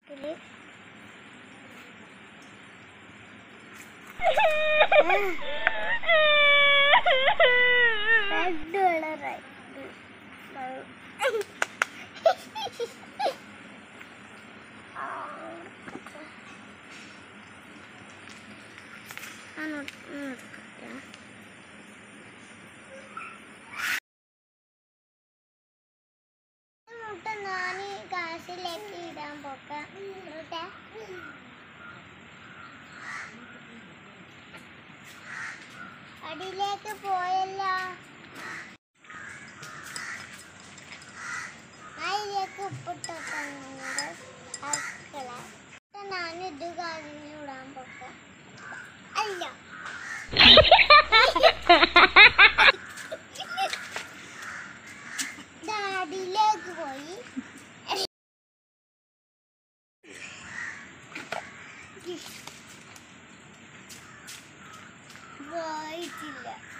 ഇതില് റെഡ് കളറായി മുട്ട ഞാൻ കാശിലേക്ക് ഇടാൻ പോക്കാം മുട്ട അടിയിലേക്ക് പോയല്ലോ അതിലേക്ക് ഉപ്പിട്ടിട്ടുണ്ട് ഞാൻ ഇത് കാശിന് ഇടാൻ പോക്കാം അല്ല ഡാഡിയിലേക്ക് പോയി പോയിട്ടില്ല